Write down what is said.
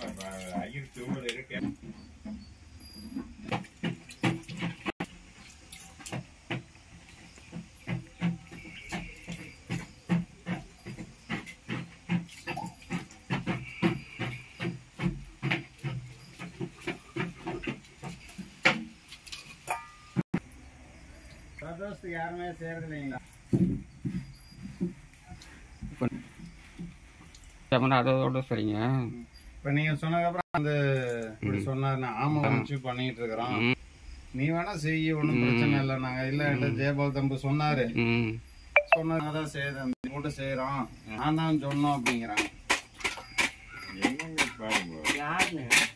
ஐயர் தூள் இருக்கு சந்தோஷத்துக்கு யாருமே செய்யறது இல்லைங்களா கேமரா அதோட சரிங்க இப்ப நீங்க சொன்னதுக்கப்புறம் அந்த இப்படி சொன்னாரு ஆமா வச்சு பண்ணிட்டு இருக்கிறோம் ம் நீ வேணா செய்ய ஒண்ணும் பிரச்சனை இல்லை நாங்க இல்ல என்கிட்ட ஜெயபால் தம்பு சொன்னாரு ம் சொன்னதான் செய்யறேன் போட்டு செய்யறோம் நான் தான் சொன்னோம் அப்படிங்கிறாங்க என்னங்க பாருங்க யாருன்னு